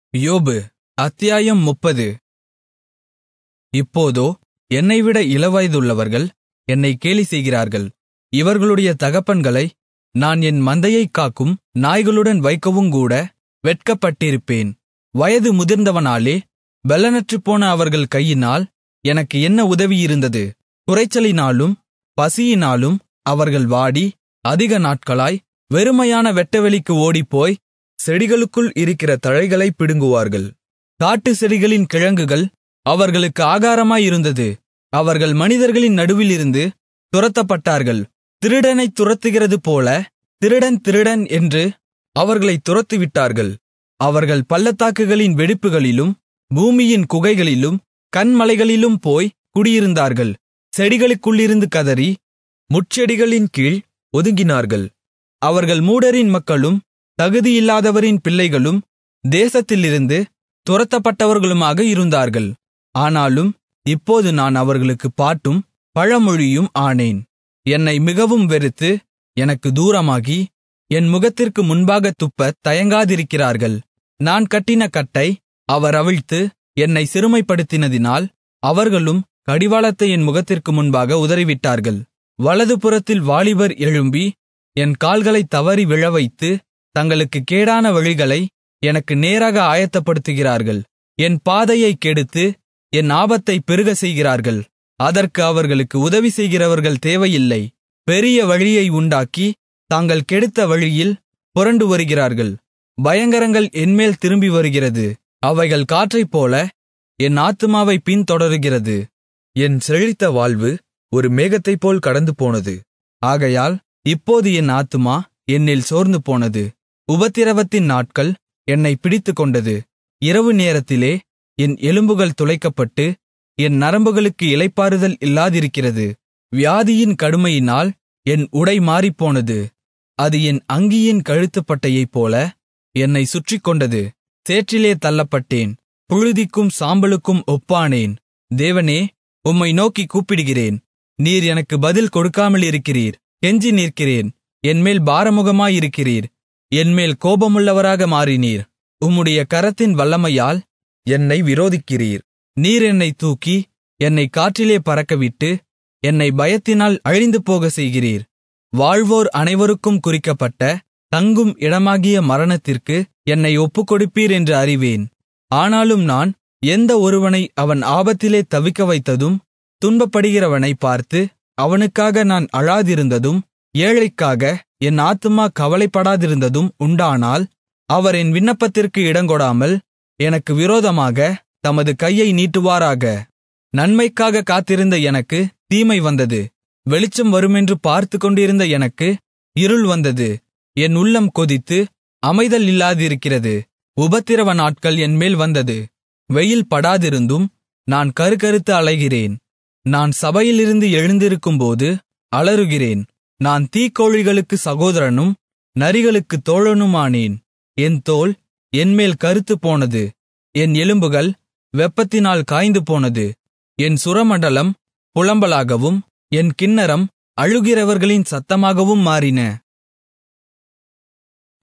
யோபு அத்தியாயம் முப்பது இப்போதோ என்னைவிட இளவயதுள்ளவர்கள் என்னைக் கேலி செய்கிறார்கள் இவர்களுடைய தகப்பன்களை நான் என் மந்தையைக் காக்கும் நாய்களுடன் வைக்கவுங்கூட வெட்கப்பட்டிருப்பேன் வயது முதிர்ந்தவனாலே பெலனற்றுப்போன அவர்கள் கையினால் எனக்கு என்ன உதவி இருந்தது குறைச்சலினாலும் பசியினாலும் அவர்கள் வாடி அதிக நாட்களாய் வெறுமையான வெட்டவெளிக்கு ஓடிப்போய் செடிகளுக்குள் இருக்கிற தழைகளைப் பிடுங்குவார்கள் காட்டுச் செடிகளின் கிழங்குகள் அவர்களுக்கு ஆகாரமாயிருந்தது அவர்கள் மனிதர்களின் நடுவிலிருந்து துரத்தப்பட்டார்கள் திருடனைத் துரத்துகிறதுபோல திருடன் திருடன் என்று அவர்களைத் துரத்திவிட்டார்கள் அவர்கள் பள்ளத்தாக்குகளின் வெடிப்புகளிலும் பூமியின் குகைகளிலும் கன்மலைகளிலும் போய் குடியிருந்தார்கள் செடிகளுக்குள்ளிருந்து கதறி முட்செடிகளின் கீழ் ஒதுங்கினார்கள் அவர்கள் மூடரின் மக்களும் தகுதியில்லாதவரின் பிள்ளைகளும் தேசத்திலிருந்து துரத்தப்பட்டவர்களுமாக இருந்தார்கள் ஆனாலும் இப்போது நான் அவர்களுக்குப் பாட்டும் பழமொழியும் ஆனேன் என்னை மிகவும் வெறுத்து எனக்கு தூரமாகி என் முகத்திற்கு முன்பாகத் துப்பத் தயங்காதிருக்கிறார்கள் நான் கட்டின கட்டை அவர் அவிழ்த்து என்னை சிறுமைப்படுத்தினதினால் அவர்களும் கடிவாளத்தை என் முகத்திற்கு முன்பாக உதறிவிட்டார்கள் வலதுபுறத்தில் வாலிபர் எழும்பி என் கால்களைத் தவறி விழவைத்து தங்களுக்குக் கேடான வழிகளை எனக்கு நேராக ஆயத்தப்படுத்துகிறார்கள் என் பாதையைக் கெடுத்து என் ஆபத்தைப் பெருகச் செய்கிறார்கள் அதற்கு அவர்களுக்கு உதவி செய்கிறவர்கள் தேவையில்லை பெரிய வழியை உண்டாக்கி தாங்கள் கெடுத்த வழியில் புரண்டு வருகிறார்கள் பயங்கரங்கள் என்மேல் திரும்பி வருகிறது அவைகள் காற்றைப்போல என் ஆத்துமாவைப் பின்தொடருகிறது என் செழித்த வாழ்வு ஒரு மேகத்தைப்போல் கடந்து போனது ஆகையால் இப்போது என் ஆத்துமா என்னில் சோர்ந்து போனது உபத்திரவத்தின் நாட்கள் என்னை பிடித்துக்கொண்டது இரவு நேரத்திலே என் எலும்புகள் துளைக்கப்பட்டு என் நரம்புகளுக்கு இளைப்பாறுதல் இல்லாதிருக்கிறது வியாதியின் கடுமையினால் என் உடை மாறிப்போனது அது என் அங்கியின் கழுத்துப்பட்டையைப் போல என்னை சுற்றிக்கொண்டது சேற்றிலே தள்ளப்பட்டேன் புழுதிக்கும் சாம்பலுக்கும் ஒப்பானேன் தேவனே உம்மை நோக்கி கூப்பிடுகிறேன் நீர் எனக்கு பதில் கொடுக்காமல் இருக்கிறீர் கெஞ்சி நிற்கிறேன் என்மேல் பாரமுகமாயிருக்கிறீர் என்மேல் கோபமுள்ளவராக மாறினீர் உம்முடைய கரத்தின் வல்லமையால் என்னை விரோதிக்கிறீர் நீர் என்னை தூக்கி என்னை காற்றிலே பறக்கவிட்டு என்னை பயத்தினால் அழிந்து போக செய்கிறீர் வாழ்வோர் அனைவருக்கும் குறிக்கப்பட்ட தங்கும் இடமாகிய மரணத்திற்கு என்னை ஒப்புக்கொடுப்பீர் என்று அறிவேன் ஆனாலும் நான் எந்த ஒருவனை அவன் ஆபத்திலே தவிக்க வைத்ததும் துன்பப்படுகிறவனை பார்த்து அவனுக்காக நான் அழாதிருந்ததும் ஏழைக்காக என் ஆத்துமா கவலைப்படாதிருந்ததும் உண்டானால் அவர் என் விண்ணப்பத்திற்கு இடங்கொடாமல் எனக்கு விரோதமாக தமது கையை நீட்டுவாராக நன்மைக்காக காத்திருந்த எனக்கு தீமை வந்தது வெளிச்சம் வருமென்று பார்த்து கொண்டிருந்த எனக்கு இருள் வந்தது என் உள்ளம் கொதித்து அமைதல் இல்லாதிருக்கிறது உபத்திரவ நாட்கள் என்மேல் வந்தது வெயில் படாதிருந்தும் நான் கருக்கருத்து அலைகிறேன் நான் சபையிலிருந்து எழுந்திருக்கும்போது அலறுகிறேன் நான் தீக்கோழிகளுக்கு சகோதரனும் நரிகளுக்கு தோழனுமானேன் என் தோல் என்மேல் கருத்துப் போனது என் எலும்புகள் வெப்பத்தினால் காய்ந்து போனது என் சுரமண்டலம் புலம்பலாகவும் என் கின்னரம் அழுகிறவர்களின் சத்தமாகவும் மாறின